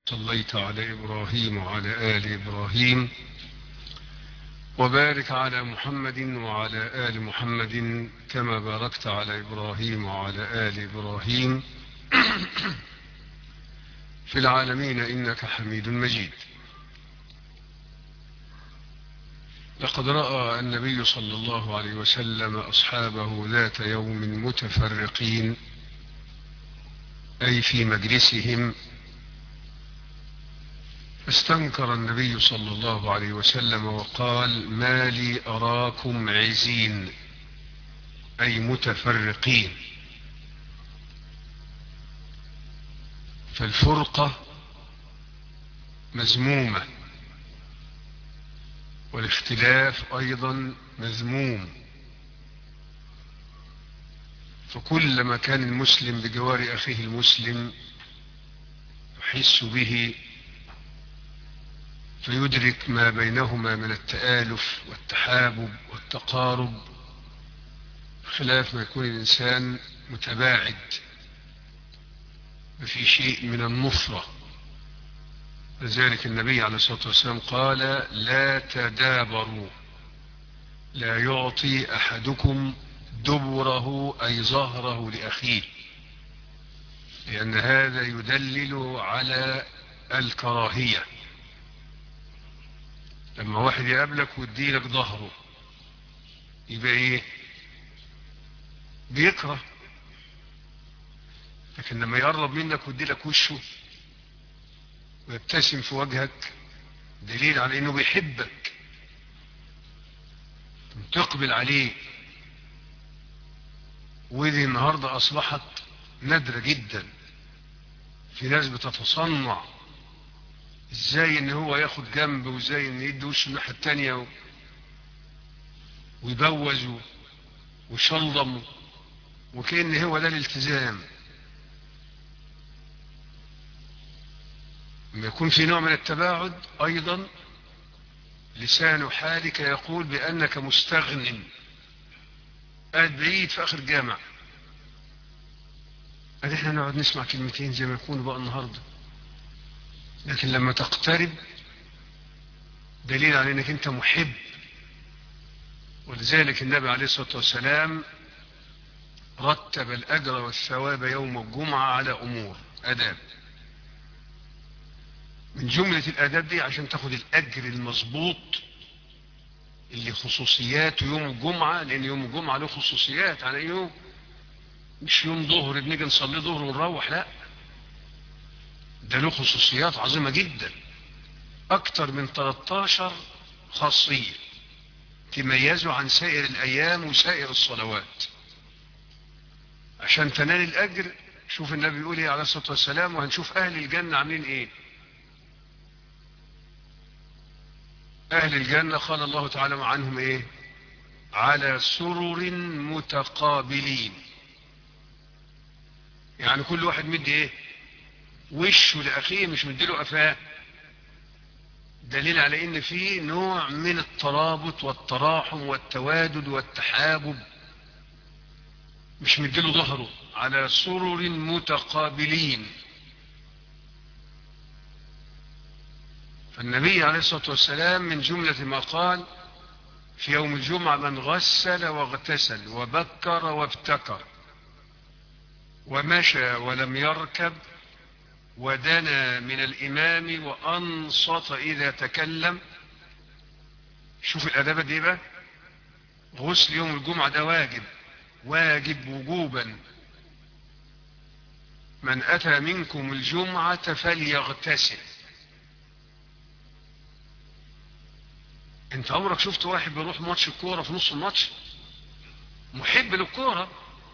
صليت على إبراهيم وعلى آل إبراهيم وبارك على محمد وعلى آل محمد كما باركت على إبراهيم وعلى آل إبراهيم في العالمين إنك حميد مجيد لقد رأى النبي صلى الله عليه وسلم أصحابه ذات يوم متفرقين أي في مجلسهم استنكر النبي صلى الله عليه وسلم وقال ما لي أراكم عزين أي متفرقين فالفرقة مذمومة والاختلاف أيضا مذموم فكلما كان المسلم بجوار أخيه المسلم يحس به فيدرك ما بينهما من التآلف والتحابب والتقارب خلاف ما يكون الإنسان متباعد وفي شيء من النفرة لذلك النبي عليه الصلاة والسلام قال لا تدابروا لا يعطي أحدكم دبره أي ظهره لأخيه لأن هذا يدلل على الكراهية لما واحد يقابلك ويديلك ظهره يبقى ايه بيكره لكن لما يقرب منك ويديلك وشه ويبتسم في وجهك دليل على انه بيحبك تقبل عليه ودي النهاردة اصبحت نادرة جدا في ناس بتتصنع ازاي ان هو ياخد جنب وازاي ان يدي وشه الناحية التانية و... ويبوز ويشلضم وكأن هو ده الالتزام لما يكون في نوع من التباعد ايضا لسان حالك يقول بانك مستغن قاعد بعيد في اخر جامع قال احنا نقعد نسمع كلمتين زي ما يكونوا بقى النهارده لكن لما تقترب دليل على انك انت محب ولذلك النبي عليه الصلاة والسلام رتب الأجر والثواب يوم الجمعة على أمور أداب من جملة الأداب دي عشان تاخد الأجر المظبوط اللي خصوصياته يوم الجمعة لأن يوم الجمعة له خصوصيات على يوم مش يوم ظهر بنيجي نصلي ظهر ونروح لا ده له خصوصيات عظيمة جدا أكثر من 13 خاصية تميزه عن سائر الأيام وسائر الصلوات عشان تنال الأجر شوف النبي يقول ايه عليه الصلاة والسلام وهنشوف أهل الجنة عاملين ايه أهل الجنة قال الله تعالى عنهم ايه على سرر متقابلين يعني كل واحد مدي ايه وشه لأخيه مش مديله قفاه دليل على ان في نوع من الترابط والتراحم والتوادد والتحابب مش مديله ظهره على سرر متقابلين فالنبي عليه الصلاة والسلام من جملة ما قال في يوم الجمعة من غسل واغتسل وبكر وابتكر ومشى ولم يركب ودنا من الإمام وأنصت إذا تكلم شوف الأدابة دي بقى غسل يوم الجمعة ده واجب واجب وجوبا من أتى منكم الجمعة فليغتسل انت عمرك شفت واحد بيروح ماتش الكورة في نص الماتش محب للكورة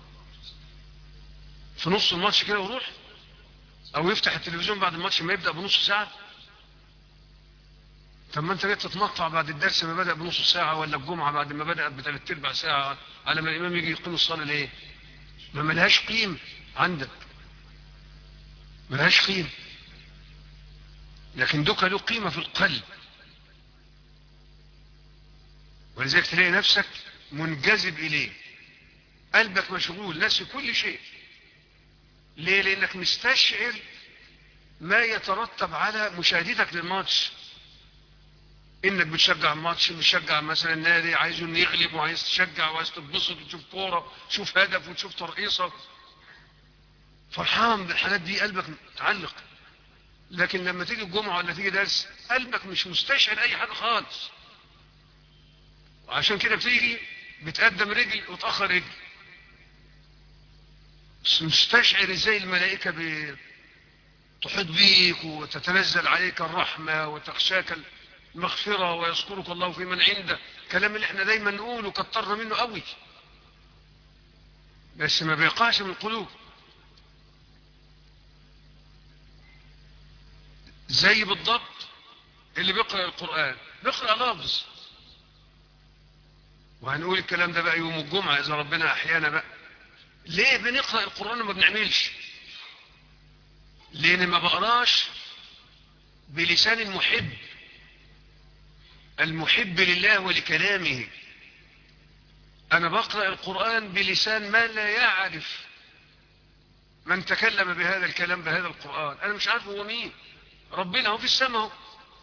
في نص الماتش كده ويروح او يفتح التلفزيون بعد الماتش ما يبدأ بنص ساعة طب ما انت جيت تتمطع بعد الدرس ما بدأ بنص ساعة ولا الجمعة بعد ما بدأت بثلاث ارباع ساعة على ما الامام يجي يقيم الصلاة ليه ما ملهاش قيم عندك ملهاش قيمة لكن دوكا له قيمة في القلب ولذلك تلاقي نفسك منجذب إليه قلبك مشغول ناسي كل شيء ليه لأنك مستشعر ما يترتب على مشاهدتك للماتش انك بتشجع الماتش بتشجع مثلا النادي عايزه انه يغلب وعايز تشجع وعايز تتبسط وتشوف كوره تشوف هدف وتشوف ترقيصه فرحان بالحالات دي قلبك متعلق لكن لما تيجي الجمعه ولا تيجي درس قلبك مش مستشعر اي حاجه خالص وعشان كده بتيجي بتقدم رجل وتاخر رجل بس مستشعر ازاي الملائكه تحيط بيك وتتنزل عليك الرحمه وتخشاك المغفرة ويذكرك الله في من عنده كلام اللي احنا دايما نقوله كترنا منه قوي بس ما بيقعش من القلوب زي بالضبط اللي بيقرأ القرآن بيقرأ لفظ وهنقول الكلام ده بقى يوم الجمعة إذا ربنا أحيانا بقى ليه بنقرأ القرآن وما بنعملش لأن ما بقراش بلسان المحب المحب لله ولكلامه أنا بقرأ القرآن بلسان ما لا يعرف من تكلم بهذا الكلام بهذا القرآن أنا مش عارف هو مين ربنا هو في السماء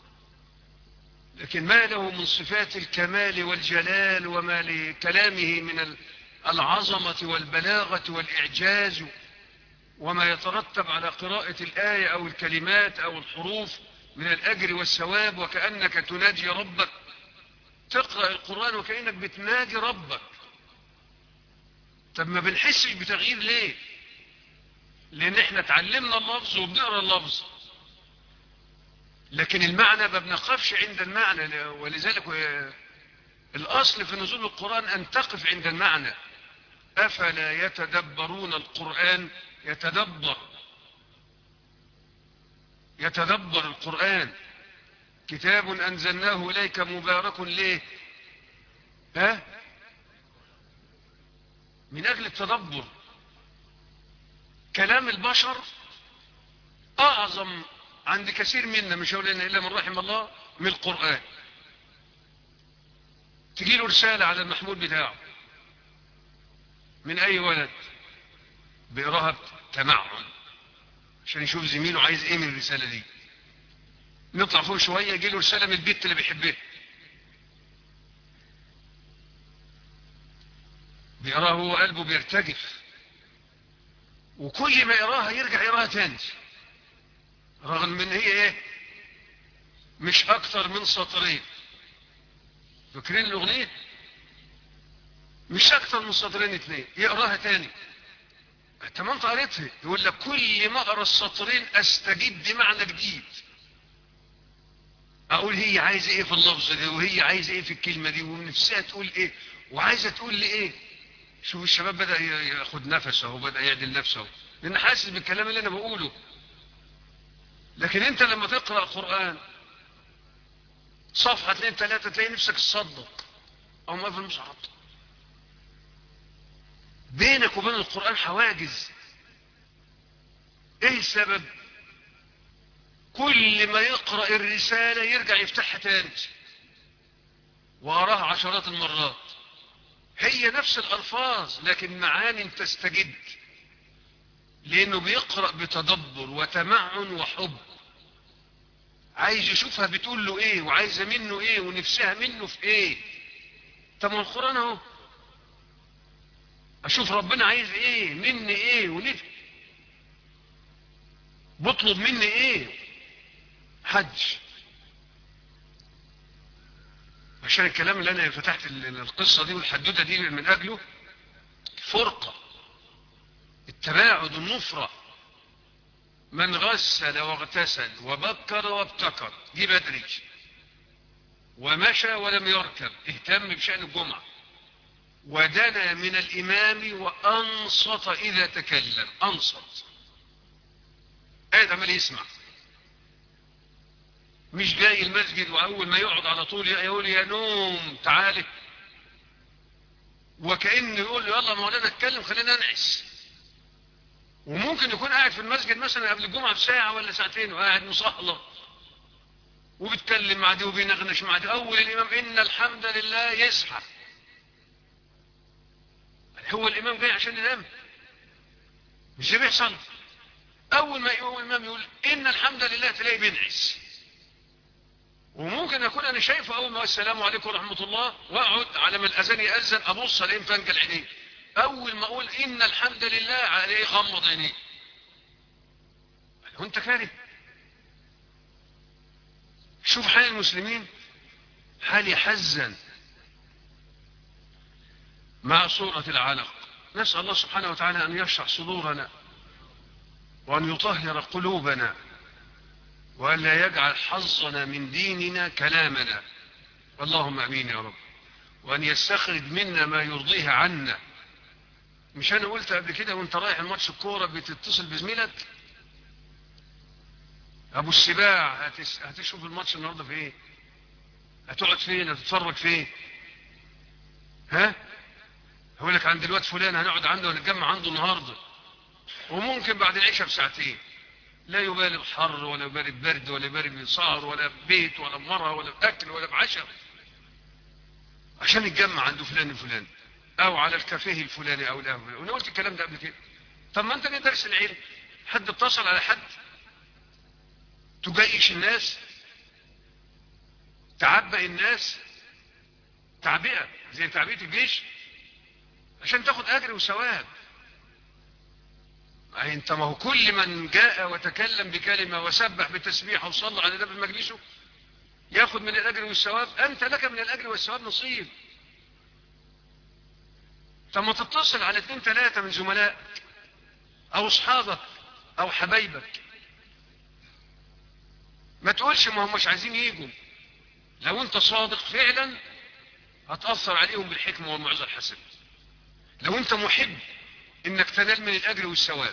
لكن ما له من صفات الكمال والجلال وما لكلامه من العظمة والبلاغة والإعجاز وما يترتب على قراءة الآية أو الكلمات أو الحروف من الأجر والثواب وكأنك تناجي ربك تقرأ القرآن وكأنك بتناجي ربك طب ما بنحسش بتغيير ليه لأن احنا اتعلمنا اللفظ وبنقرأ اللفظ لكن المعنى ما بنقفش عند المعنى ولذلك الأصل في نزول القرآن أن تقف عند المعنى أفلا يتدبرون القرآن يتدبر يتدبر القرآن كتاب أنزلناه إليك مبارك ليه ها من أجل التدبر كلام البشر أعظم عند كثير منا مش هقول إلا من رحم الله من القرآن تجي له رسالة على المحمول بتاعه من أي ولد بيقراها تمعن عشان يشوف زميله عايز ايه من الرسالة دي نطلع فوق شوية يجي له رسالة من البيت اللي بيحبها بيقراها هو قلبه بيرتجف وكل ما يقراها يرجع يقراها تاني رغم من هي ايه مش اكتر من سطرين فاكرين الاغنية مش اكتر من سطرين اتنين يقراها تاني انت ما انت قريتها يقول لك كل ما اقرا السطرين استجد معنى جديد اقول هي عايزه ايه في اللفظ ده وهي عايزه ايه في الكلمه دي ونفسها تقول ايه وعايزه تقول لي ايه شوف الشباب بدا ياخد نفسه وبدا يعدل نفسه لان حاسس بالكلام اللي انا بقوله لكن انت لما تقرا القران صفحه اثنين ثلاثه تلاقي نفسك تصدق او ما في المصحف بينك وبين القرآن حواجز ايه السبب كل ما يقرأ الرسالة يرجع يفتحها تاني وأراها عشرات المرات هي نفس الألفاظ لكن معاني تستجد لأنه بيقرأ بتدبر وتمعن وحب عايز يشوفها بتقول له ايه وعايزة منه ايه ونفسها منه في ايه طب ما القرآن اهو اشوف ربنا عايز ايه مني ايه ونفسي بطلب مني ايه حج عشان الكلام اللي انا فتحت القصة دي والحدوتة دي من اجله فرقة التباعد النفرة من غسل واغتسل وبكر وابتكر دي بدري ومشى ولم يركب اهتم بشأن الجمعة ودنا من الإمام وأنصت إذا تكلم أنصت قاعد عمال يسمع مش جاي المسجد وأول ما يقعد على طول يقول يا نوم تعالى وكأنه يقول له يلا مولانا اتكلم خلينا ننعس وممكن يكون قاعد في المسجد مثلا قبل الجمعة بساعة ولا ساعتين وقاعد مصهلة وبيتكلم مع دي وبينغنش مع دي أول الإمام إن الحمد لله يصحى هو الإمام جاي عشان ينام مش بيحصل اول ما يقوم الامام يقول ان الحمد لله تلاقيه بينعس وممكن اكون انا شايفه اول ما السلام عليكم ورحمه الله واقعد على ما الاذان ياذن ابص الاقيه مفنجل عينيه اول ما اقول ان الحمد لله عليه غمض عينيه وانت كاره شوف حال المسلمين حال يحزن مع صورة العلق نسأل الله سبحانه وتعالى أن يشرح صدورنا وأن يطهر قلوبنا وأن لا يجعل حظنا من ديننا كلامنا اللهم أمين يا رب وأن يستخرج منا ما يرضيه عنا مش أنا قلت قبل كده وأنت رايح الماتش الكورة بتتصل بزميلك أبو السباع هتس... هتشوف الماتش النهارده في إيه؟ هتقعد فين؟ هتتفرج فين؟ ها؟ هقول لك عند الواد فلان هنقعد عنده ونتجمع عنده النهارده وممكن بعد العشاء بساعتين لا يبالي بحر ولا يبالي ببرد ولا يبالي بسهر ولا ببيت ولا بمرة ولا بأكل ولا بعشاء عشان يتجمع عنده فلان الفلاني او على الكافيه الفلاني او القهوه وانا قلت الكلام ده قبل كده طب ما انت ليه درس العلم حد اتصل على حد تجيش الناس تعبئ الناس تعبئه زي تعبئه الجيش عشان تاخد اجر وثواب أي انت ما هو كل من جاء وتكلم بكلمه وسبح بتسبيح وصلى على نبي مجلسه ياخذ من الاجر والثواب انت لك من الاجر والثواب نصيب طب ما تتصل على اثنين ثلاثه من زملائك او اصحابك او حبايبك ما تقولش ما هم مش عايزين يجوا لو انت صادق فعلا هتأثر عليهم بالحكمة والموعظة الحسنة لو انت محب انك تنال من الاجر والثواب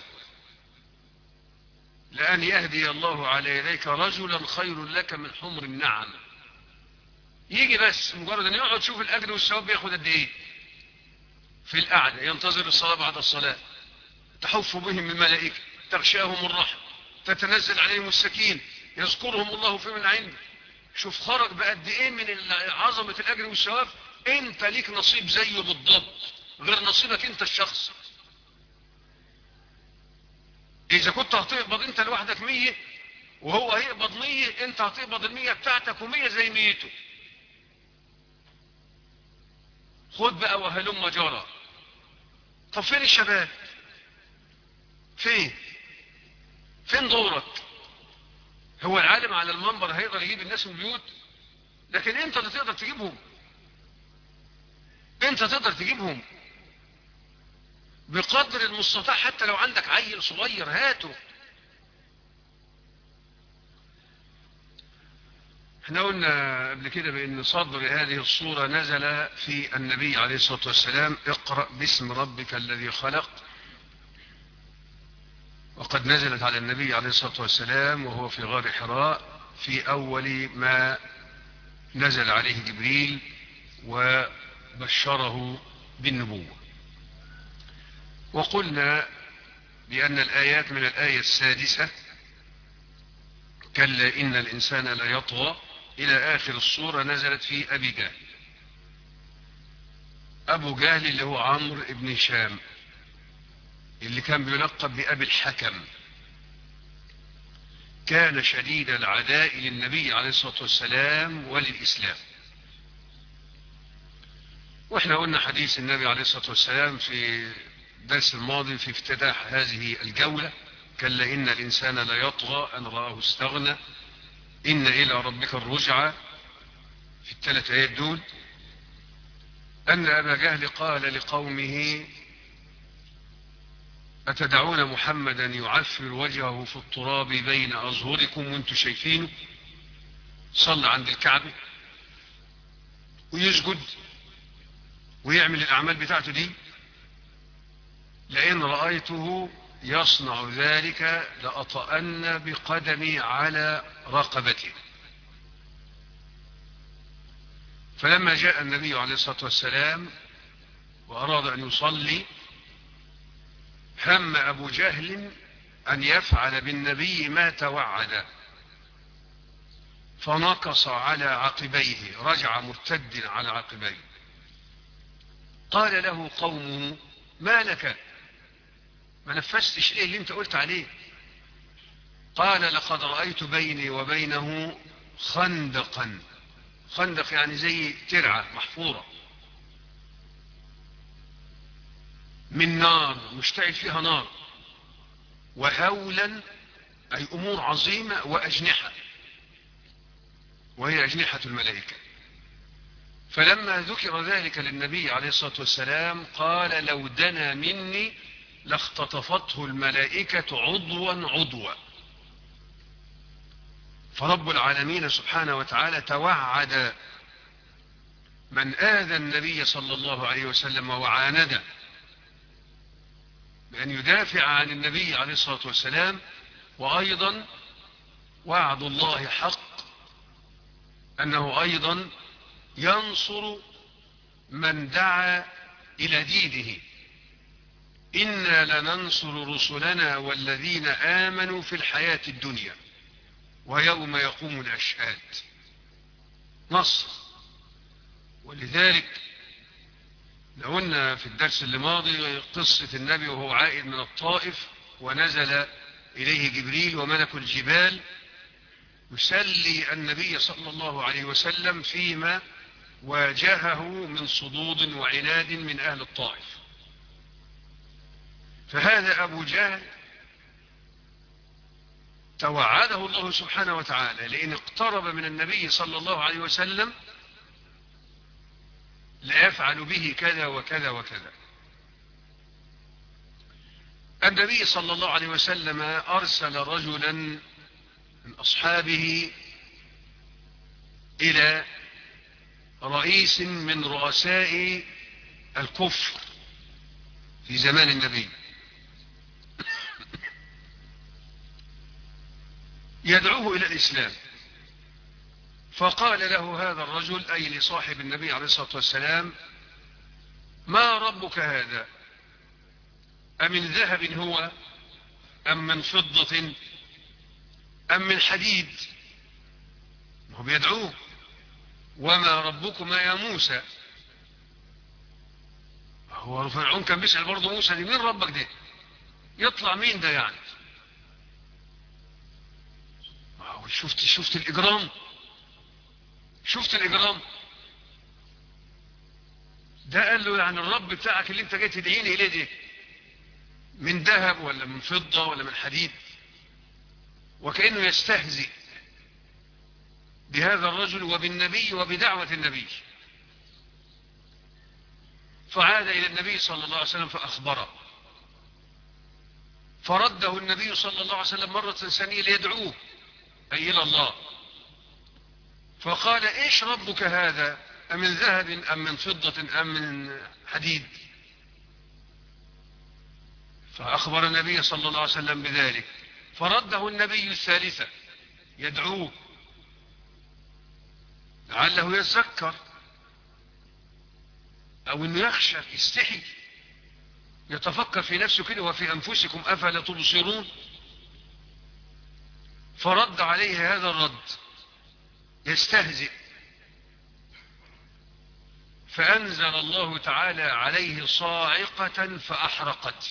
لأن يهدي الله على يديك رجلا خير لك من حمر النعم يجي بس مجرد ان يقعد شوف الاجر والثواب بياخد قد ايه في القعده ينتظر الصلاه بعد الصلاه تحف بهم الملائكه تغشاهم الرحمه تتنزل عليهم السكين يذكرهم الله في من عنده شوف خرج بقد ايه من عظمه الاجر والثواب انت ليك نصيب زيه بالضبط غير نصيبك انت الشخص اذا كنت هتقبض انت لوحدك مية وهو هيقبض مية انت هتقبض المية بتاعتك ومية زي ميته خد بقى وهلم جرى طب فين الشباب فين فين دورك هو العالم على المنبر هيقدر يجيب الناس من البيوت لكن انت اللي تقدر تجيبهم انت تقدر تجيبهم بقدر المستطاع حتى لو عندك عيل صغير هاته احنا قلنا قبل كده بان صدر هذه الصورة نزل في النبي عليه الصلاة والسلام اقرأ باسم ربك الذي خلق وقد نزلت على النبي عليه الصلاة والسلام وهو في غار حراء في أول ما نزل عليه جبريل وبشره بالنبوة وقلنا بأن الآيات من الآية السادسة كلا إن الإنسان ليطغى إلى آخر الصورة نزلت في أبي جهل أبو جهل اللي هو عمرو بن هشام اللي كان بيلقب بأبي الحكم كان شديد العداء للنبي عليه الصلاة والسلام وللإسلام واحنا قلنا حديث النبي عليه الصلاة والسلام في الدرس الماضي في افتتاح هذه الجولة كلا إن الإنسان لا يطغى أن رآه استغنى إن إلى ربك الرجعى في الثلاث آيات دول أن أبا جهل قال لقومه أتدعون محمدا يعفر وجهه في التراب بين أظهركم وانتم شايفينه صلى عند الكعبة ويسجد ويعمل الأعمال بتاعته دي لئن رأيته يصنع ذلك لأطأن بقدمي على رقبته فلما جاء النبي عليه الصلاة والسلام وأراد أن يصلي هم أبو جهل أن يفعل بالنبي ما توعد فنقص على عقبيه رجع مرتد على عقبيه قال له قومه ما لك ما نفذتش ايه اللي انت قلت عليه قال لقد رأيت بيني وبينه خندقا خندق يعني زي ترعة محفورة من نار مشتعل فيها نار وهولا أي أمور عظيمة وأجنحة وهي أجنحة الملائكة فلما ذكر ذلك للنبي عليه الصلاة والسلام قال لو دنا مني لاختطفته الملائكة عضوا عضوا فرب العالمين سبحانه وتعالى توعد من آذى النبي صلى الله عليه وسلم وعانده بأن يدافع عن النبي عليه الصلاة والسلام وأيضا وعد الله حق أنه أيضا ينصر من دعا إلى دينه إنا لننصر رسلنا والذين آمنوا في الحياة الدنيا ويوم يقوم الأشهاد نصر ولذلك لقلنا في الدرس اللي ماضي قصة النبي وهو عائد من الطائف ونزل إليه جبريل وملك الجبال يسلي النبي صلى الله عليه وسلم فيما واجهه من صدود وعناد من أهل الطائف فهذا أبو جهل توعده الله سبحانه وتعالى لأن اقترب من النبي صلى الله عليه وسلم لا يفعل به كذا وكذا وكذا النبي صلى الله عليه وسلم أرسل رجلا من أصحابه إلى رئيس من رؤساء الكفر في زمان النبي يدعوه إلى الإسلام فقال له هذا الرجل أي لصاحب النبي عليه الصلاة والسلام ما ربك هذا أمن ذهب هو أم من فضة أم من حديد هو بيدعوه وما ربكما يا موسى هو فرعون كان بيسأل برضه موسى دي مين ربك ده يطلع مين ده يعني شفت شفت الإجرام شفت الإجرام ده قال له يعني الرب بتاعك اللي انت جاي تدعيني إليه ده من ذهب ولا من فضة ولا من حديد وكأنه يستهزئ بهذا الرجل وبالنبي وبدعوة النبي فعاد إلى النبي صلى الله عليه وسلم فأخبره فرده النبي صلى الله عليه وسلم مرة ثانية ليدعوه أي إلى الله فقال إيش ربك هذا أمن ذهب أم من فضة أم من حديد فأخبر النبي صلى الله عليه وسلم بذلك فرده النبي الثالثة يدعوه لعله يتذكر أو أنه يخشى يستحي يتفكر في نفسه كده وفي أنفسكم أفلا تبصرون فرد عليه هذا الرد يستهزئ فأنزل الله تعالى عليه صاعقة فأحرقت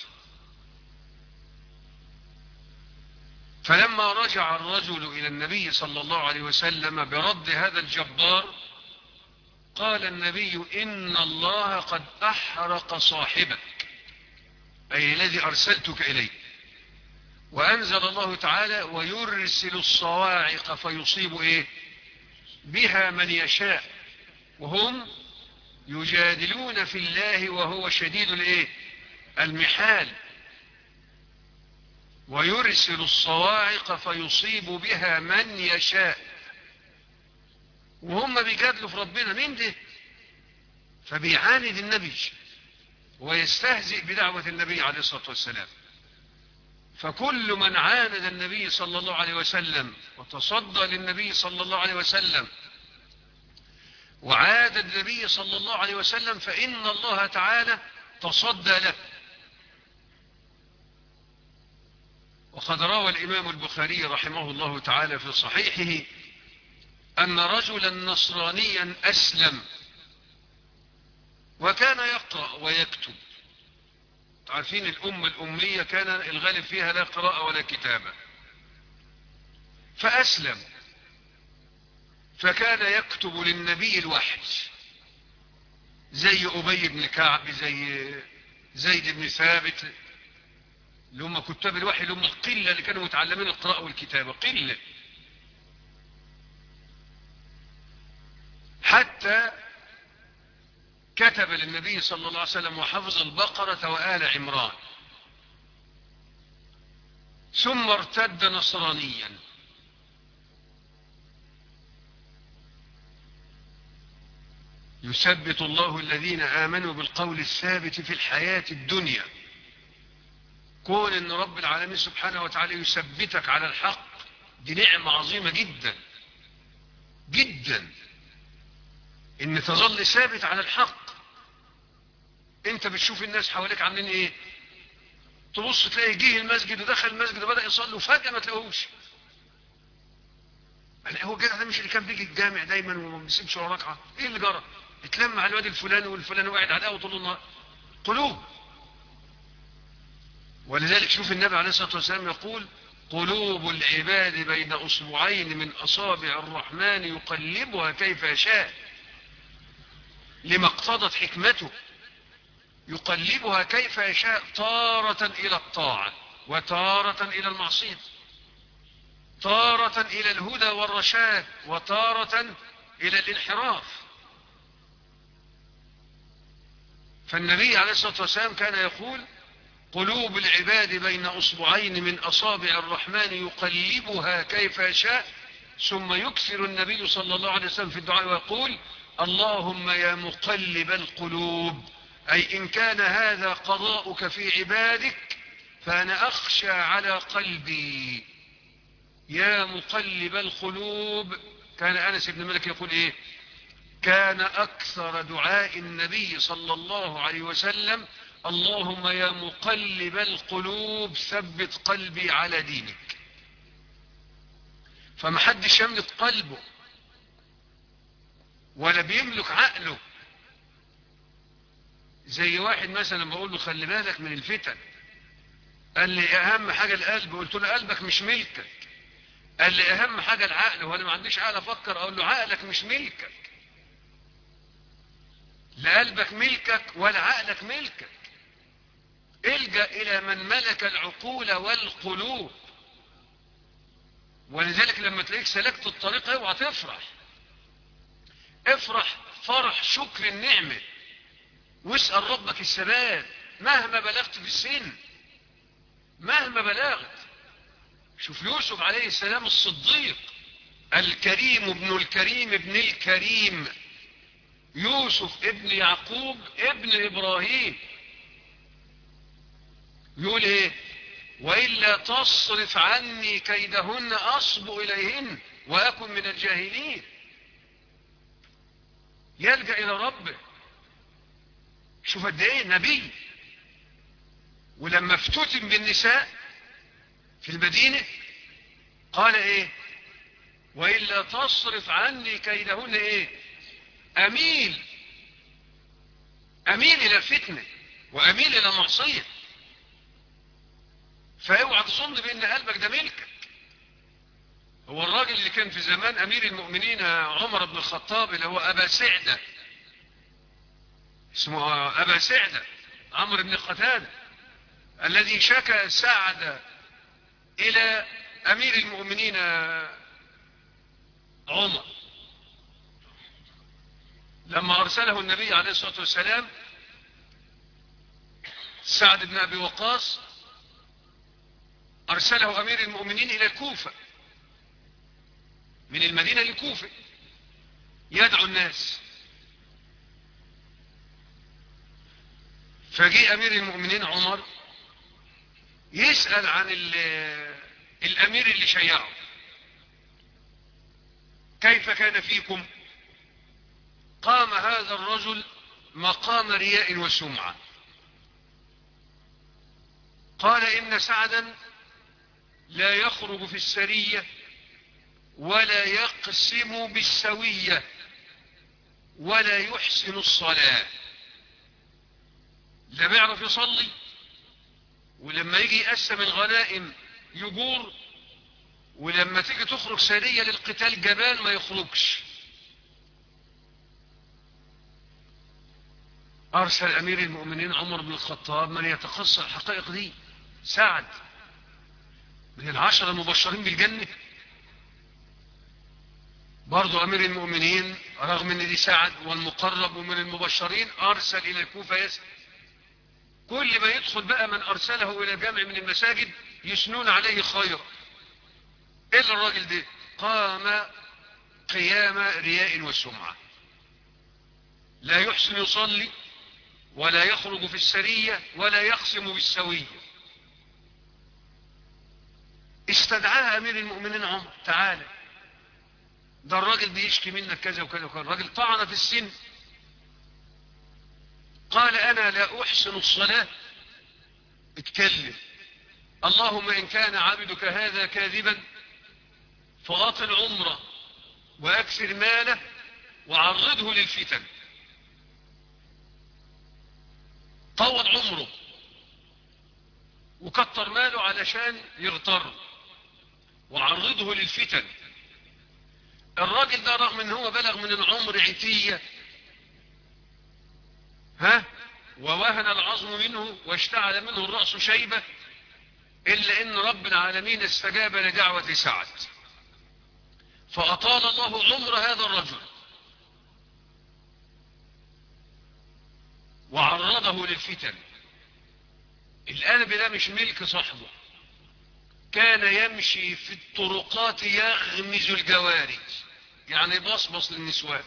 فلما رجع الرجل إلى النبي صلى الله عليه وسلم برد هذا الجبار قال النبي إن الله قد أحرق صاحبك أي الذي أرسلتك إليه وأنزل الله تعالى ويرسل الصواعق فيصيب إيه بها من يشاء وهم يجادلون في الله وهو شديد الإيه المحال ويرسل الصواعق فيصيب بها من يشاء وهم بيجادلوا في ربنا مين ده فبيعاند النبي ويستهزئ بدعوة النبي عليه الصلاة والسلام فكل من عاند النبي صلى الله عليه وسلم وتصدى للنبي صلى الله عليه وسلم وعاد النبي صلى الله عليه وسلم فإن الله تعالى تصدى له وقد روى الإمام البخاري رحمه الله تعالى في صحيحه أن رجلا نصرانيا أسلم وكان يقرأ ويكتب عارفين الأمة الأمية كان الغالب فيها لا قراءة ولا كتابة فأسلم فكان يكتب للنبي الوحي زي أبي بن كعب زي زيد بن ثابت اللي هم كتاب الوحي اللي هم القلة اللي كانوا متعلمين القراءة والكتابة قلة حتى كتب للنبي صلى الله عليه وسلم وحفظ البقرة وآل عمران ثم ارتد نصرانيا يثبت الله الذين آمنوا بالقول الثابت في الحياة الدنيا كون ان رب العالمين سبحانه وتعالى يثبتك على الحق دي نعمة عظيمة جدا جدا ان تظل ثابت على الحق انت بتشوف الناس حواليك عاملين ايه تبص تلاقي جه المسجد ودخل المسجد وبدأ يصلي وفجأة ما تلاقوش يعني هو الجدع ده مش اللي كان بيجي الجامع دايما وما بيسيبش ورا ركعه ايه اللي جرى اتلم على الواد الفلاني والفلاني وقاعد على القهوه طول النهار قلوب ولذلك شوف النبي عليه الصلاه والسلام يقول قلوب العباد بين اصبعين من اصابع الرحمن يقلبها كيف يشاء لما اقتضت حكمته يقلبها كيف يشاء تارة إلى الطاعة وتارة إلى المعصية تارة إلى الهدى والرشاد وتارة إلى الانحراف فالنبي عليه الصلاة والسلام كان يقول قلوب العباد بين أصبعين من أصابع الرحمن يقلبها كيف يشاء ثم يكثر النبي صلى الله عليه وسلم في الدعاء ويقول اللهم يا مقلب القلوب أي إن كان هذا قضاؤك في عبادك فأنا أخشى على قلبي يا مقلب القلوب كان أنس بن مالك يقول إيه كان أكثر دعاء النبي صلى الله عليه وسلم اللهم يا مقلب القلوب ثبت قلبي على دينك فمحدش يملك قلبه ولا بيملك عقله زي واحد مثلا بقول له خلي بالك من الفتن قال لي اهم حاجة القلب قلت له قلبك مش ملكك قال لي اهم حاجة العقل وانا ما عنديش عقل افكر اقول له عقلك مش ملكك لا قلبك ملكك ولا عقلك ملكك الجأ الى من ملك العقول والقلوب ولذلك لما تلاقيك سلكت الطريق اوعى تفرح افرح فرح شكر النعمة واسأل ربك الثبات مهما بلغت في السن مهما بلغت شوف يوسف عليه السلام الصديق الكريم ابن الكريم ابن الكريم يوسف ابن يعقوب ابن ابراهيم يقول ايه وإلا تصرف عني كيدهن أصب إليهن وأكن من الجاهلين يلجأ إلى ربه شوف قد ايه نبي ولما افتتن بالنساء في المدينة قال ايه وإلا تصرف عني كيدهن ايه أميل أميل إلى الفتنة وأميل إلى المعصية فاوعى تظن بأن قلبك ده ملكك هو الراجل اللي كان في زمان أمير المؤمنين عمر بن الخطاب اللي هو أبا سعدة اسمه أبا سعدة عمرو بن قتادة الذي شكى سعد إلى أمير المؤمنين عمر لما أرسله النبي عليه الصلاة والسلام سعد بن أبي وقاص أرسله أمير المؤمنين إلى الكوفة من المدينة للكوفة يدعو الناس فجاء أمير المؤمنين عمر يسأل عن الأمير اللي شيعه كيف كان فيكم قام هذا الرجل مقام رياء وسمعة قال إن سعدا لا يخرج في السرية ولا يقسم بالسوية ولا يحسن الصلاة لا بيعرف يصلي ولما يجي يقسم الغنائم يجور ولما تيجي تخرج سرية للقتال جبان ما يخرجش أرسل أمير المؤمنين عمر بن الخطاب من يتخصص الحقائق دي سعد من العشرة المبشرين بالجنة برضو أمير المؤمنين رغم أن دي سعد والمقرب من المبشرين أرسل إلى الكوفة يسأل كل ما يدخل بقى من أرسله إلى جامع من المساجد يسنون عليه خير إلا الراجل ده قام قيام رياء وسمعة لا يحسن يصلي ولا يخرج في السرية ولا يقسم بالسوية استدعاه أمير المؤمنين عمر تعالى ده الراجل بيشكي منك كذا وكذا وكذا الراجل طعن في السن قال أنا لا أحسن الصلاة اتكلم اللهم إن كان عبدك هذا كاذبا فأطل عمره وأكثر ماله وعرضه للفتن طول عمره وكتر ماله علشان يغتر وعرضه للفتن الراجل ده رغم ان هو بلغ من العمر عتية ها ووهن العظم منه واشتعل منه الرأس شيبة إلا إن رب العالمين استجاب لدعوة سعد فأطال الله عمر هذا الرجل وعرضه للفتن القلب ده مش ملك صاحبه كان يمشي في الطرقات يغمز الجواري يعني بصبص للنسوان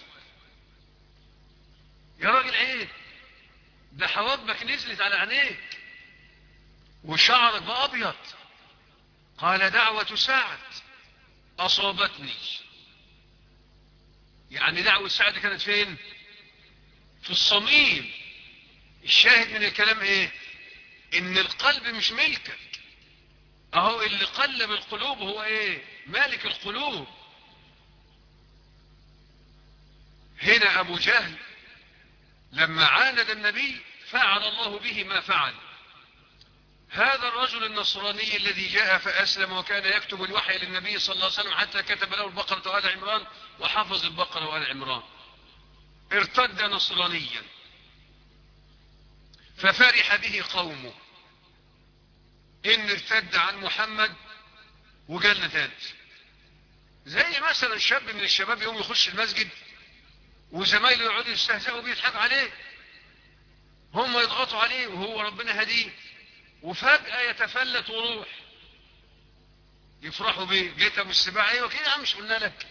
يا راجل ايه ده حواجبك نزلت على عينيك وشعرك بقى ابيض قال دعوة سعد اصابتني يعني دعوة سعد كانت فين في الصميم الشاهد من الكلام ايه ان القلب مش ملكك اهو اللي قلب القلوب هو ايه مالك القلوب هنا ابو جهل لما عاند النبي فعل الله به ما فعل هذا الرجل النصراني الذي جاء فأسلم وكان يكتب الوحي للنبي صلى الله عليه وسلم حتى كتب له البقرة وآل عمران وحفظ البقرة وآل عمران ارتد نصرانيا ففرح به قومه ان ارتد عن محمد وجالنا تاني زي مثلا شاب من الشباب يوم يخش المسجد وزمايله يقعدوا يستهزئوا بيه يضحكوا عليه هم يضغطوا عليه وهو ربنا هديه وفجأة يتفلت وروح يفرحوا بيه جيت ابو السباع ايوه كده مش قلنا لك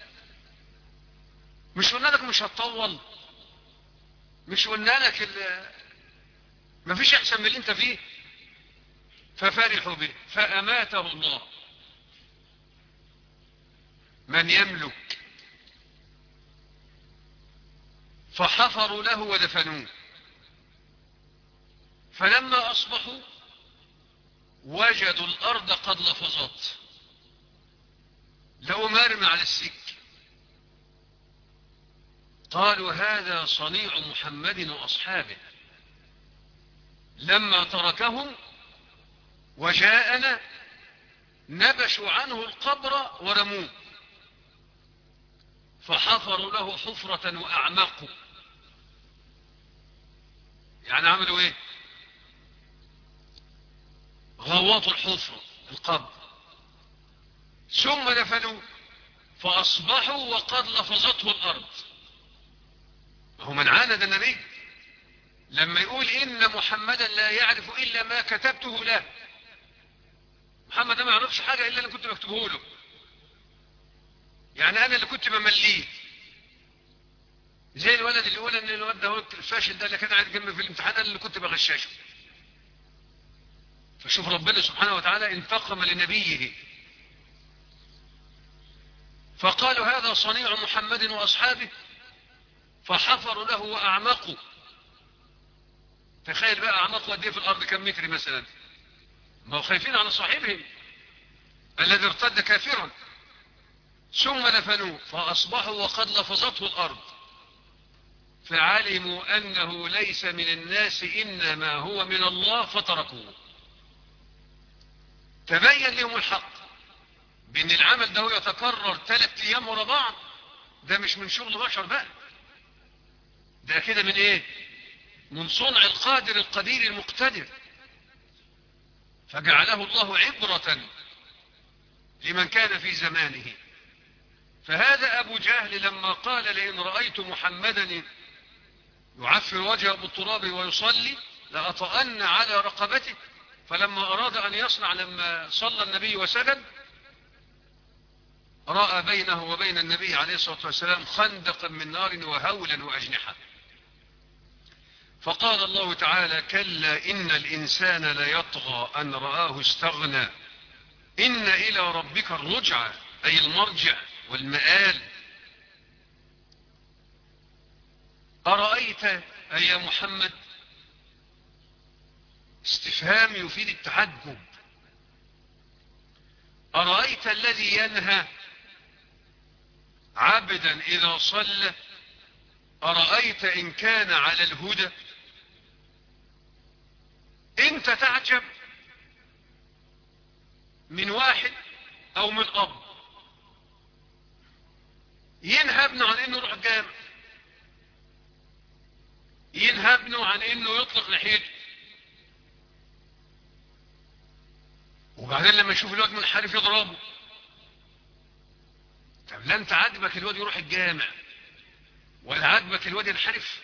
مش قلنا لك مش هتطول مش قلنا لك مفيش احسن من اللي انت فيه ففرحوا به فأماته الله من يملك فحفروا له ودفنوه فلما أصبحوا وجدوا الأرض قد لفظت لو مرمى على السك قالوا هذا صنيع محمد وأصحابه لما تركهم وجاءنا نبشوا عنه القبر ورموه فحفروا له حفرة وأعمقوا يعني عملوا ايه غوطوا الحفرة القبر ثم دفنوه فأصبحوا وقد لفظته الأرض هو من عاند النبي لما يقول إن محمدا لا يعرف إلا ما كتبته له محمد ده ما يعرفش حاجة إلا اللي كنت بكتبه له يعني أنا اللي كنت بمليه زي الولد اللي يقول ان الولد ده الفاشل ده اللي كان قاعد جنبي في الامتحان اللي كنت بغشاشه فشوف ربنا سبحانه وتعالى انتقم لنبيه فقالوا هذا صنيع محمد واصحابه فحفروا له واعمقوا تخيل بقى اعمقوا قد ايه في الارض كم متر مثلا ما هو خايفين على صاحبهم الذي ارتد كافرا ثم دفنوه فاصبحوا وقد لفظته الارض فعلموا أنه ليس من الناس إنما هو من الله فتركوه تبين لهم الحق بان العمل ده يتكرر ثلاث ايام ورا بعض ده مش من شغل بشر بقى ده كده من ايه من صنع القادر القدير المقتدر فجعله الله عبرة لمن كان في زمانه فهذا أبو جهل لما قال لئن رأيت محمدا يعفر وجهه بالتراب ويصلي لأطأن على رقبته فلما أراد أن يصنع لما صلى النبي وسجد رأى بينه وبين النبي عليه الصلاة والسلام خندقا من نار وهولا وأجنحة فقال الله تعالى كلا إن الإنسان ليطغى أن رآه استغنى إن إلى ربك الرجع أي المرجع والمآل أرأيت أي يا محمد استفهام يفيد التعجب أرأيت الذي ينهى عبدا إذا صلى أرأيت إن كان على الهدى انت تعجب من واحد او من اب ينهى ابنه عن انه يروح الجامع ينهى ابنه عن انه يطلق لحيته وبعدين لما يشوف الواد منحرف يضربه طب لا انت عاجبك الواد يروح الجامع ولا عاجبك الواد ينحرف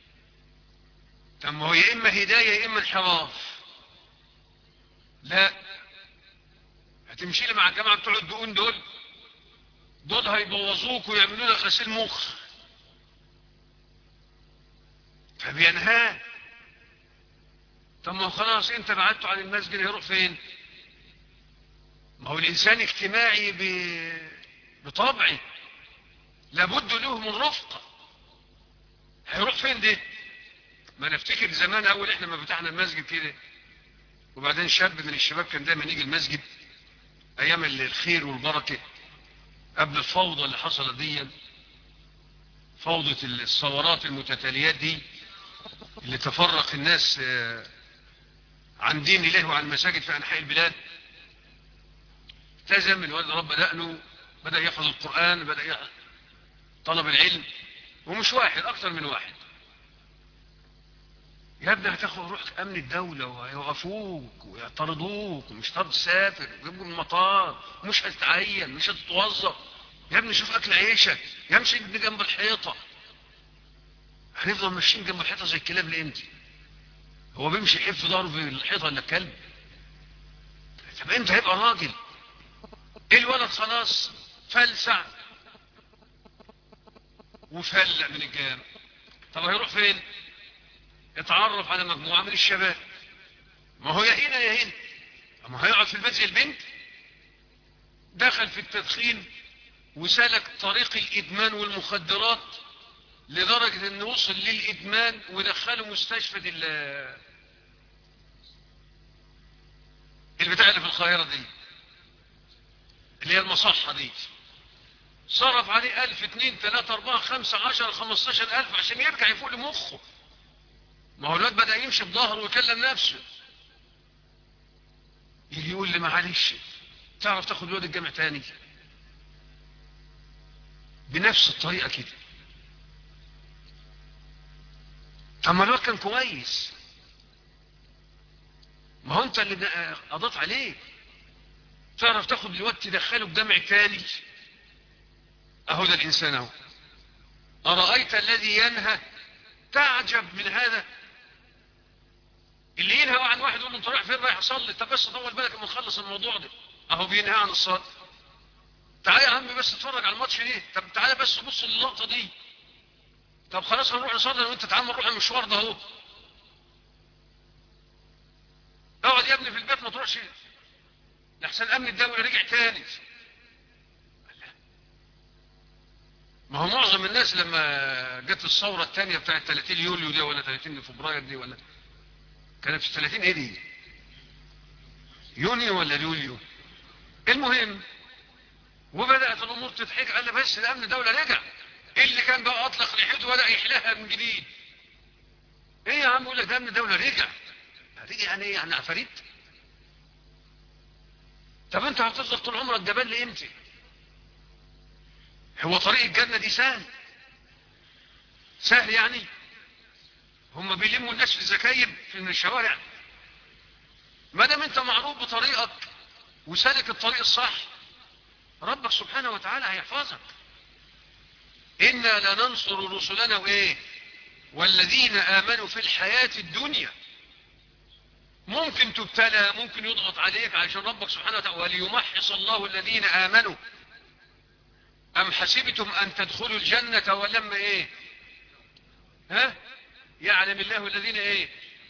طب ما هو يا اما هدايه يا اما انحراف لا هتمشي لي مع الجماعه بتوع الدقون دول دول هيبوظوك ويعملوا لك غسيل مخ فبينهاه طب ما هو خلاص انت بعدته عن المسجد هيروح فين ما هو الانسان اجتماعي ب... بطبعه لابد له من رفقه هيروح فين ده ما نفتكر زمان اول احنا ما فتحنا المسجد كده وبعدين شاب من الشباب كان دايما يجي المسجد ايام الخير والبركة قبل الفوضى اللي حصلت دي فوضى الثورات المتتاليات دي اللي تفرق الناس عن دين الله وعن المساجد في انحاء البلاد التزم الولد رب دقنه بدأ يحفظ القرآن بدأ يحفظ طلب العلم ومش واحد اكثر من واحد يا ابني هتاخد روح امن الدولة وهيوقفوك ويعترضوك ومش هتقدر تسافر ويجيبوا من المطار ومش هتتعين مش هتتوظف يا ابني شوف اكل عيشك يا امشي جنب الحيطة هنفضل ماشيين جنب الحيطة زي الكلاب لامتى هو بيمشي يحب في ظهره في الحيطة ولا الكلب طب انت هيبقى راجل ايه الولد خلاص فلسع وفلق من الجامع طب هيروح فين يتعرف على مجموعة من الشباب ما هو يا هنا يا هنا ما هيقعد في البيت زي البنت دخل في التدخين وسلك طريق الإدمان والمخدرات لدرجة انه وصل للإدمان ودخله مستشفى البتاع اللي في القاهرة دي اللي هي المصحة دي صرف عليه ألف اتنين تلاتة أربعة خمسة عشر خمستاشر ألف عشان يرجع يفوق لمخه ما هو الواد بدأ يمشي بظهره ويكلم نفسه يجي يقول لي معلش تعرف تاخد الواد الجامع تاني بنفس الطريقة كده طب ما الواد كان كويس ما هو انت اللي قضيت عليه تعرف تاخد الواد تدخله بجمع تاني اهو ده الانسان اهو ارايت الذي ينهى تعجب من هذا اللي ينهى عن واحد يقول له انت رايح فين رايح اصلي طب بس طول بالك اما نخلص الموضوع ده اهو بينهى عن الصلاه تعالى يا عم بس اتفرج على الماتش ليه طب تعالى بس بص للقطه دي طب خلاص هنروح نصلي وانت تعال نروح المشوار ده اهو اقعد يا ابني في البيت ما تروحش لحسن امن الدولة رجع تاني ما هو معظم الناس لما جت الثورة الثانية بتاعت 30 يوليو دي ولا 30 فبراير دي ولا كانت في 30 ايه دي يونيو ولا يوليو المهم وبدأت الامور تضحك قال بس الامن الدولة رجع اللي كان بقى اطلق لحيته بدأ يحلها من جديد ايه يا عم يقول لك ده امن الدولة رجع رجع يعني ايه يعني عفاريت طب انت هتفضل طول عمرك جبان لامتى هو طريق الجنة دي سهل سهل يعني هم بيلموا الناس في الزكايب في الشوارع ما دام انت معروف بطريقك وسالك الطريق الصح ربك سبحانه وتعالى هيحفظك إنا لننصر رسلنا وإيه والذين آمنوا في الحياة الدنيا ممكن تبتلى ممكن يضغط عليك عشان ربك سبحانه وتعالى وليمحص الله الذين آمنوا أم حسبتم أن تدخلوا الجنة ولما إيه ها يعلم الله الذين إيه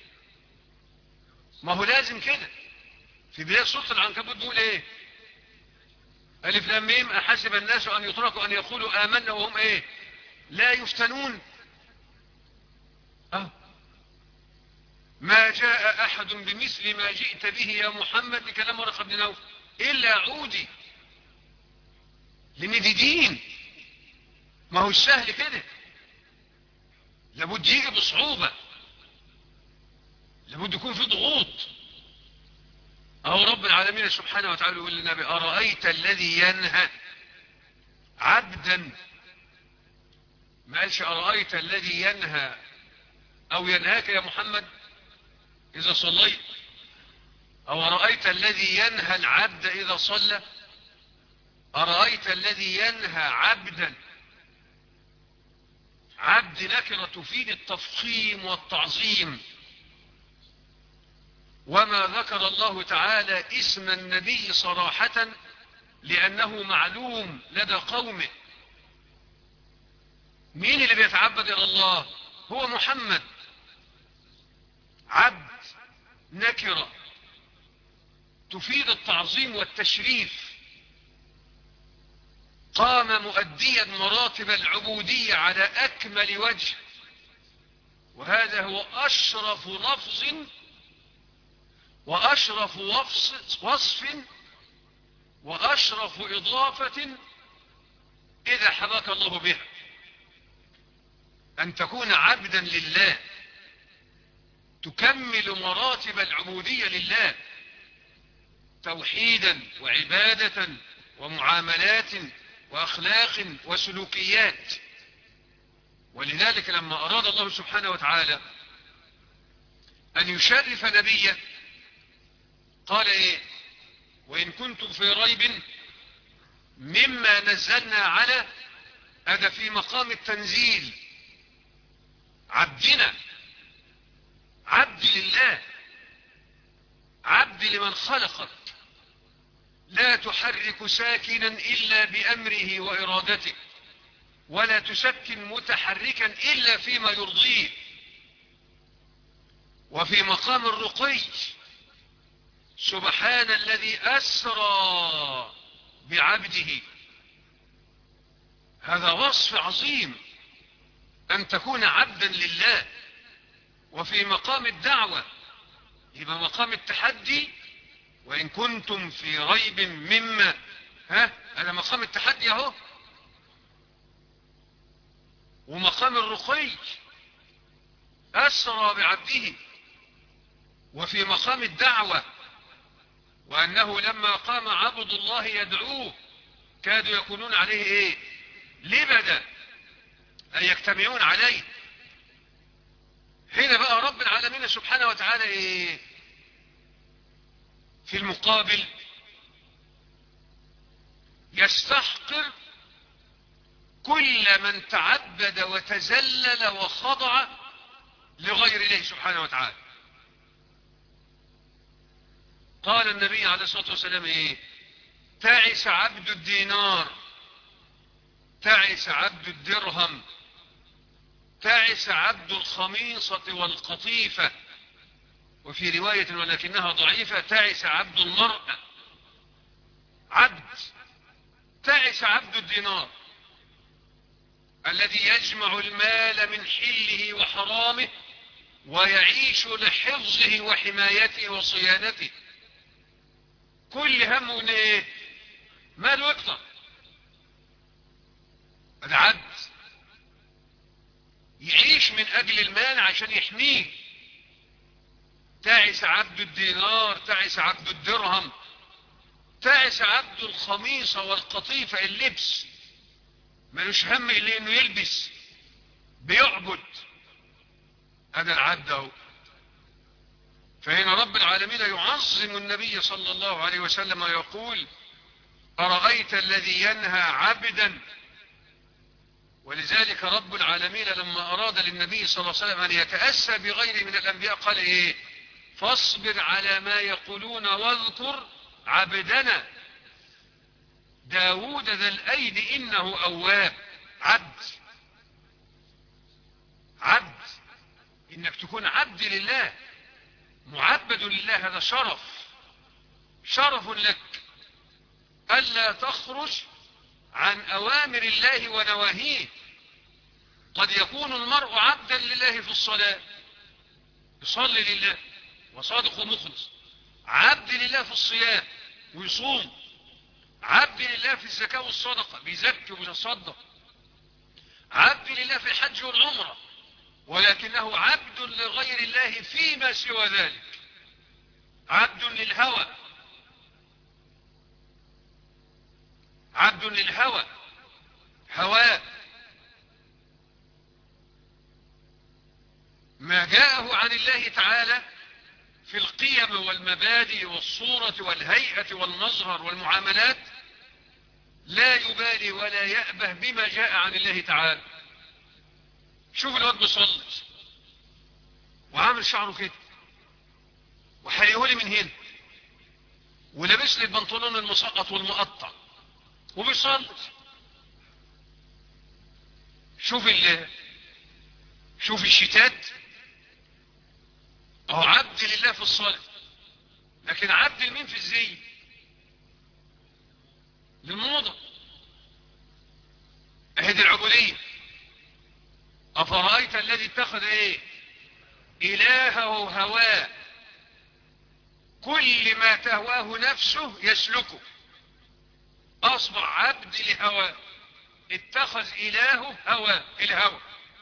ما هو لازم كده في بداية سورة العنكبوت بيقول إيه ألف لام ميم أحسب الناس أن يتركوا أن يقولوا آمنا وهم إيه لا يفتنون أه ما جاء أحد بمثل ما جئت به يا محمد لكلام ورقة بن نوف إلا عودي لأن دي دين ما هو السهل كده لابد يجي بصعوبة لابد يكون في ضغوط أو رب العالمين سبحانه وتعالى يقول للنبي أرأيت الذي ينهى عبدا ما قالش أرأيت الذي ينهى أو ينهاك يا محمد إذا صليت أو أرأيت الذي ينهى العبد إذا صلى أرأيت الذي ينهى عبدا عبد نكرة تفيد التفخيم والتعظيم وما ذكر الله تعالى اسم النبي صراحة لأنه معلوم لدى قومه مين اللي بيتعبد إلى الله هو محمد عبد نكرة تفيد التعظيم والتشريف قام مؤديا مراتب العبودية على أكمل وجه وهذا هو أشرف لفظ وأشرف وصف وأشرف إضافة إذا حباك الله بها أن تكون عبدا لله تكمل مراتب العبودية لله توحيدا وعبادة ومعاملات وأخلاق وسلوكيات ولذلك لما أراد الله سبحانه وتعالى أن يشرف نبيه قال ايه وان كنتم في ريب مما نزلنا على هذا في مقام التنزيل عبدنا عبد لله عبد لمن خلقك لا تحرك ساكنا إلا بأمره وإرادته ولا تسكن متحركا إلا فيما يرضيه وفي مقام الرقي سبحان الذي أسرى بعبده هذا وصف عظيم أن تكون عبدا لله وفي مقام الدعوة يبقى مقام التحدي وإن كنتم في ريب مما ها هذا مقام التحدي اهو ومقام الرقي أسرى بعبده وفي مقام الدعوة وأنه لما قام عبد الله يدعوه كادوا يكونون عليه ايه لبدا أن يجتمعون عليه هنا بقى رب العالمين سبحانه وتعالى ايه في المقابل يستحقر كل من تعبد وتزلل وخضع لغير الله سبحانه وتعالى قال النبي عليه الصلاة والسلام ايه تعس عبد الدينار تعس عبد الدرهم تعس عبد الخميصة والقطيفة وفي رواية ولكنها ضعيفة تعس عبد المرأة عبد تعس عبد الدينار الذي يجمع المال من حله وحرامه ويعيش لحفظه وحمايته وصيانته كل همه ان ايه ماله يكتر العبد يعيش من اجل المال عشان يحميه تعس عبد الدينار تعس عبد الدرهم تعس عبد الخميصة والقطيفة اللبس ملوش هم إلا إنه يلبس بيعبد هذا العبد أهو فهنا رب العالمين يعظم النبي صلى الله عليه وسلم ويقول أرأيت الذي ينهى عبدا ولذلك رب العالمين لما أراد للنبي صلى الله عليه وسلم أن يتأسى بغيره من الأنبياء قال إيه فاصبر على ما يقولون واذكر عبدنا داود ذا الأيد إنه أواب عبد عبد إنك تكون عبد لله معبد لله هذا شرف شرف لك ألا تخرج عن أوامر الله ونواهيه قد يكون المرء عبدا لله في الصلاة يصلي لله وصادق ومخلص عبد لله في الصيام ويصوم عبد لله في الزكاة والصدقة بيزكي ويتصدق عبد لله في الحج والعمرة ولكنه عبد لغير الله فيما سوى ذلك عبد للهوى عبد للهوى هواه ما جاءه عن الله تعالى في القيم والمبادئ والصورة والهيئة والمظهر والمعاملات لا يبالي ولا يأبه بما جاء عن الله تعالى شوف الواد بيصلي وعامل شعره كده وحريهولي من هنا ولابس لي البنطلون المسقط والمقطع وبيصلي شوف ال شوف الشتات اهو عبد لله في الصلاة لكن عبد لمين في الزي للموضة اهدي العبودية افرأيت الذي اتخذ ايه الهه هواه كل ما تهواه نفسه يسلكه اصبح عبد لهواه اتخذ الهه هواه الهوى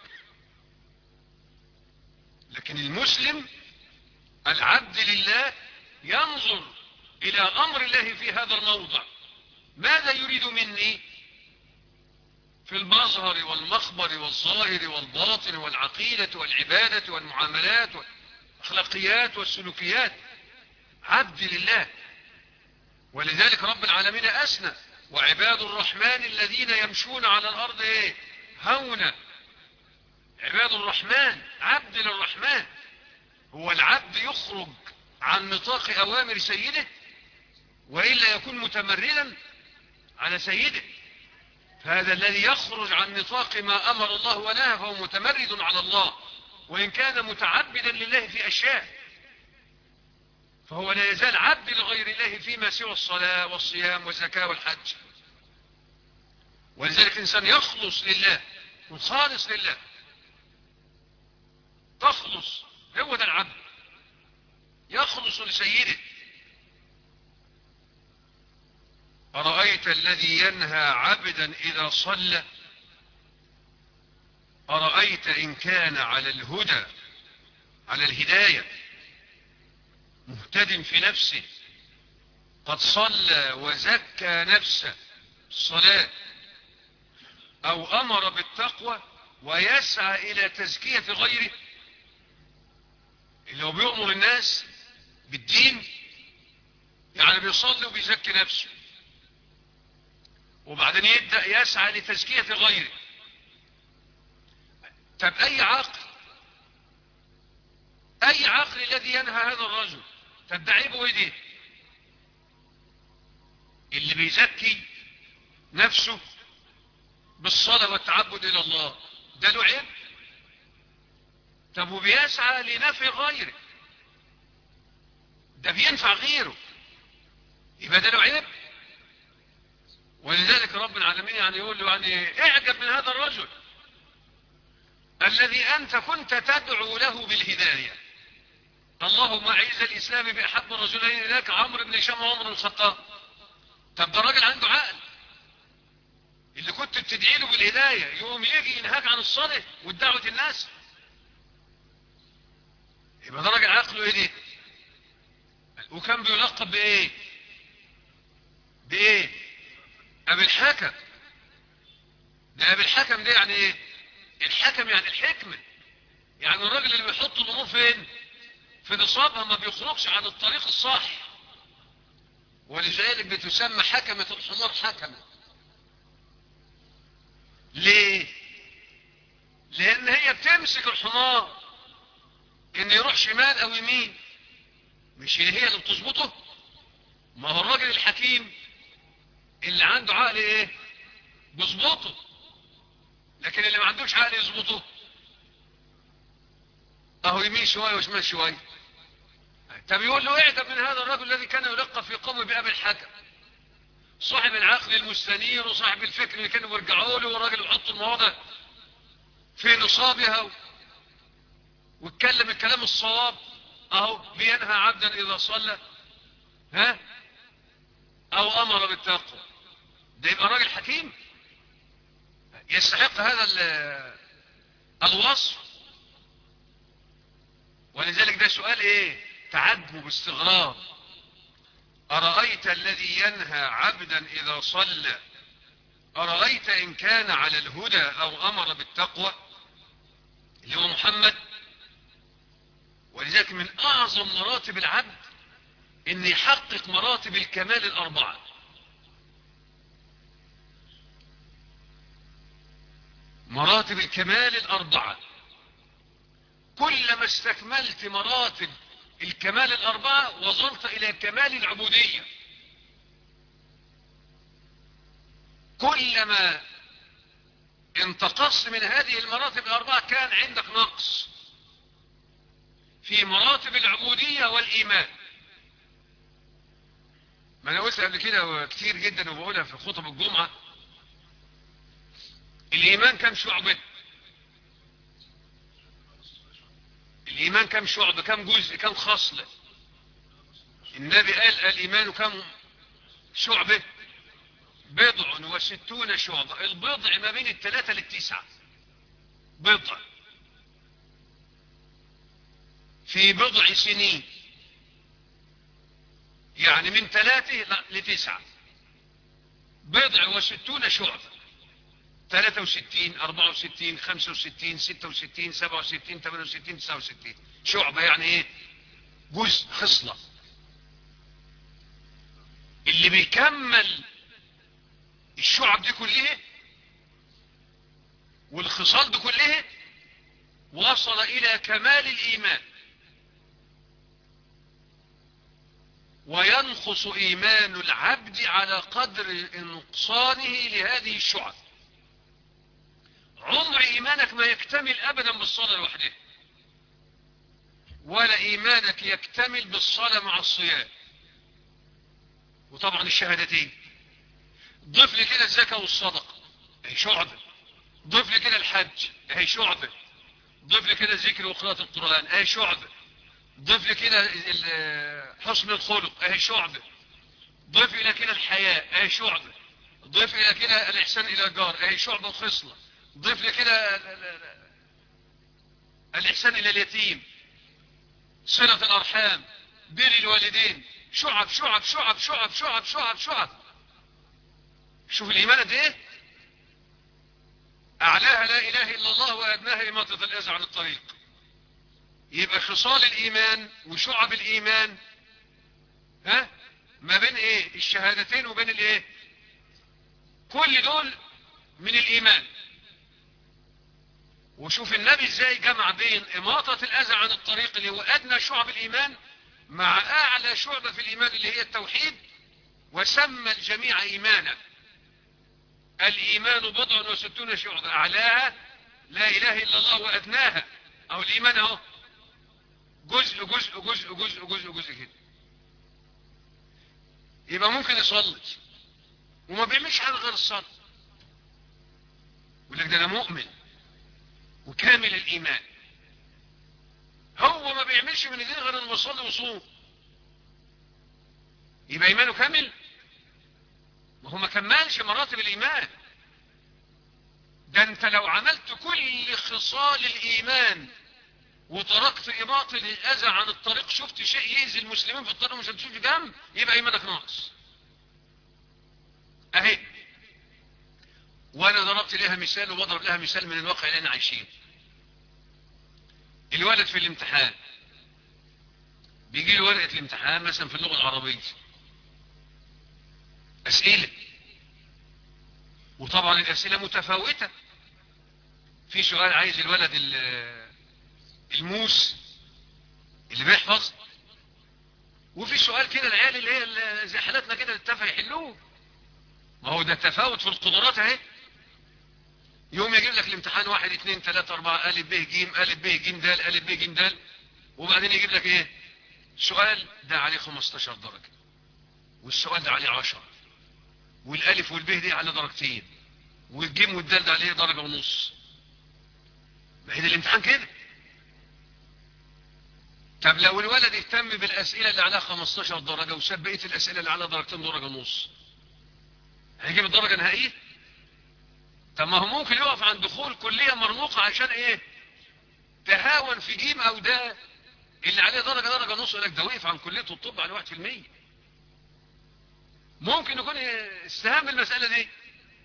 لكن المسلم العبد لله ينظر الى امر الله في هذا الموضع ماذا يريد مني في المظهر والمخبر والظاهر والباطن والعقيدة والعبادة والمعاملات والأخلاقيات والسلوكيات عبد لله ولذلك رب العالمين أسنى وعباد الرحمن الذين يمشون على الأرض إيه؟ هونا عباد الرحمن عبد للرحمن هو العبد يخرج عن نطاق أوامر سيده وإلا يكون متمردا على سيده فهذا الذي يخرج عن نطاق ما أمر الله ونهى فهو متمرد على الله وإن كان متعبدا لله في أشياء فهو لا يزال عبد لغير الله فيما سوى الصلاة والصيام والزكاة والحج ولذلك الإنسان يخلص لله وخالص لله تخلص هو ده العبد يخلص لسيده أرأيت الذي ينهى عبدا إذا صلى أرأيت إن كان على الهدى على الهداية مهتد في نفسه قد صلى وزكى نفسه الصلاة أو أمر بالتقوى ويسعى إلى تزكية غيره اللي هو بيؤمر الناس بالدين يعني بيصلي وبيزكي نفسه وبعدين يبدأ يسعى لتزكية غيره طب أي عقل أي عقل الذي ينهى هذا الرجل طب ده عيبه ايه دي اللي بيزكي نفسه بالصلاة والتعبد إلى الله ده له عيب طب وبيسعى لنفي غيره ده بينفع غيره يبقى ده له عيب ولذلك رب العالمين يعني يقول له يعني اعجب من هذا الرجل الذي أنت كنت تدعو له بالهداية اللهم أعز الإسلام بأحب الرجلين إليك عمرو بن هشام وعمر بن الخطاب طب ده راجل عنده عقل اللي كنت بتدعي له بالهداية يقوم يجي ينهاك عن الصلاة والدعوة الناس يبقى ده راجل عقله ايه دي وكان بيلقب بايه بايه ابي الحكم ده ابي الحكم ده يعني ايه الحكم يعني الحكمة يعني الراجل اللي بيحط الامور فين في نصابها ما بيخرجش عن الطريق الصح ولذلك بتسمى حكمة الحمار حكمة ليه لان هي بتمسك الحمار ان يروح شمال او يمين مش هي اللي بتظبطه ما هو الراجل الحكيم اللي عنده عقل ايه بيظبطه لكن اللي ما عندوش عقل يظبطه اهو يمين شويه وشمال شويه طب يقول له اعتب من هذا الرجل الذي كان يلقى في قوم بأبي الحكم صاحب العقل المستنير وصاحب الفكر اللي كانوا بيرجعوا له والراجل يحط المواضع في نصابها واتكلم الكلام الصواب اهو بينهى عبدا اذا صلى ها او امر بالتقوى ده يبقى راجل حكيم يستحق هذا الوصف ولذلك ده سؤال ايه تعجب باستغراب أرأيت الذي ينهى عبدا إذا صلى أرأيت إن كان على الهدى أو أمر بالتقوى اللي هو محمد ولذلك من أعظم مراتب العبد أن يحقق مراتب الكمال الأربعة مراتب الكمال الأربعة كلما استكملت مراتب الكمال الأربعة وصلت إلى كمال العبودية كلما انتقصت من هذه المراتب الأربعة كان عندك نقص في مراتب العبودية والإيمان ما أنا قلت قبل كده كتير جدا وبقولها في خطب الجمعة الإيمان كم شعبة الإيمان كم شعبة كم جزء كم خصلة النبي قال الإيمان كم شعبة بضع وستون شعبة البضع ما بين الثلاثة للتسعة بضع في بضع سنين يعني من ثلاثة لتسعة بضع وستون شعبة ثلاثة وستين أربعة وستين خمسة وستين ستة وستين سبعة وستين ثمانية وستين تسعة وستين شعبة يعني ايه جزء خصلة اللي بيكمل الشعب دي كلها والخصال دي كلها وصل إلى كمال الإيمان وينقص إيمان العبد على قدر نقصانه لهذه الشعب عمر إيمانك ما يكتمل أبدا بالصلاة لوحدها ولا إيمانك يكتمل بالصلاة مع الصيام وطبعا الشهادتين ضيف لي كده الزكاة والصدقة هي شعبة ضيف لي كده الحج هي شعبة ضيف لي كده الذكر وقراءة القرآن هي شعبة ضيف لي كده حسن الخلق هي شعبة ضيف لي كده الحياء هي شعبة ضيف لي كده الإحسان إلى الجار هي شعبة خصلة ضيف لي كده الإحسان إلى اليتيم صلة الأرحام بر الوالدين شعب شعب شعب شعب شعب شعب شعب شوف الإيمان قد إيه أعلاها لا إله إلا الله وأدناها إماطة الأذى عن الطريق يبقى خصال الإيمان وشعب الإيمان ها ما بين إيه الشهادتين وبين الإيه كل دول من الإيمان وشوف النبي ازاي جمع بين إماطة الأذى عن الطريق اللي هو أدنى شعب الإيمان مع أعلى شعبة في الإيمان اللي هي التوحيد وسمى الجميع إيمانا الإيمان بضع وستون شعبة أعلاها لا إله إلا الله وأدناها أو الإيمان أهو جزء جزء جزء جزء جزء جزء كده يبقى ممكن يصلي وما بيعملش حاجة غير الصلاة يقول لك ده أنا مؤمن وكامل الإيمان هو ما بيعملش من الدين غير انه يصلي ويصوم يبقى إيمانه كامل ما هو ما كملش مراتب الإيمان ده أنت لو عملت كل خصال الإيمان وتركت إماطة الأذى عن الطريق شفت شيء يأذي المسلمين في الطريق مش هتشوف جنب يبقى إيمانك ناقص اهي وانا ضربت لها مثال وبضرب لها مثال من الواقع اللي احنا عايشين الولد في الامتحان بيجي له ورقة الامتحان مثلا في اللغة العربية اسئلة وطبعا الاسئلة متفاوتة في سؤال عايز الولد الموس اللي بيحفظ وفي سؤال كده العيال اللي هي زي حالاتنا كده التفه يحلوه ما هو ده التفاوت في القدرات اهي يوم يجيب لك الامتحان واحد اثنين ثلاثة اربعة الف ب ج الف ب ج د الف ب ج د وبعدين يجيب لك ايه سؤال ده عليه 15 درجة والسؤال ده عليه 10 والالف والب دي على درجتين والجيم والدال ده عليه درجة ونص ما هي ده الامتحان كده طب لو الولد اهتم بالاسئلة اللي عليها 15 درجة وساب بقية الاسئلة اللي عليها درجتين درجة ونص هيجيب الدرجة النهائية طب ما هو ممكن يقف عند دخول كلية مرموقة عشان ايه تهاون في جيم او ده اللي عليه درجة درجة نص لك ده وقف عن كلية الطب على واحد في المية ممكن يكون استهام المسألة دي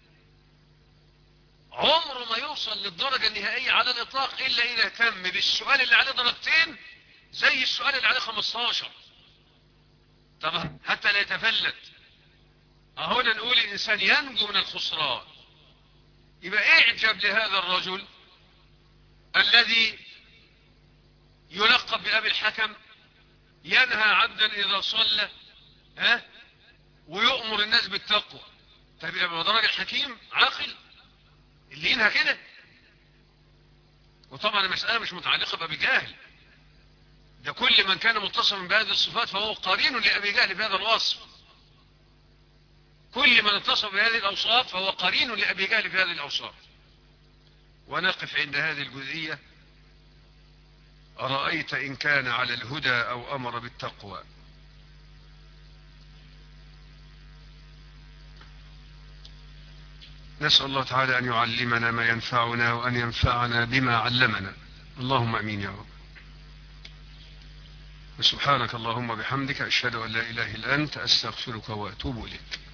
عمره ما يوصل للدرجة النهائية على الإطلاق إلا إذا اهتم بالسؤال اللي عليه درجتين زي السؤال اللي عليه 15 طب حتى لا يتفلت هنا نقول الإنسان ينجو من الخسران يبقى اعجب لهذا الرجل الذي يلقب بأبي الحكم ينهى عبدا إذا صلى ها ويؤمر الناس بالتقوى طيب يبقى ده راجل حكيم عاقل اللي ينهى كده وطبعا المسألة مش متعلقة بأبي جاهل ده كل من كان متصفا بهذه الصفات فهو قرين لأبي جهل بهذا الوصف كل من اتصف بهذه الأوصاف فهو قرين لأبي جهل في هذه الأوصاف ونقف عند هذه الجزئية أرأيت إن كان على الهدى أو أمر بالتقوى نسأل الله تعالى أن يعلمنا ما ينفعنا وأن ينفعنا بما علمنا اللهم أمين يا رب وسبحانك اللهم بحمدك أشهد أن لا إله إلا أنت أستغفرك وأتوب إليك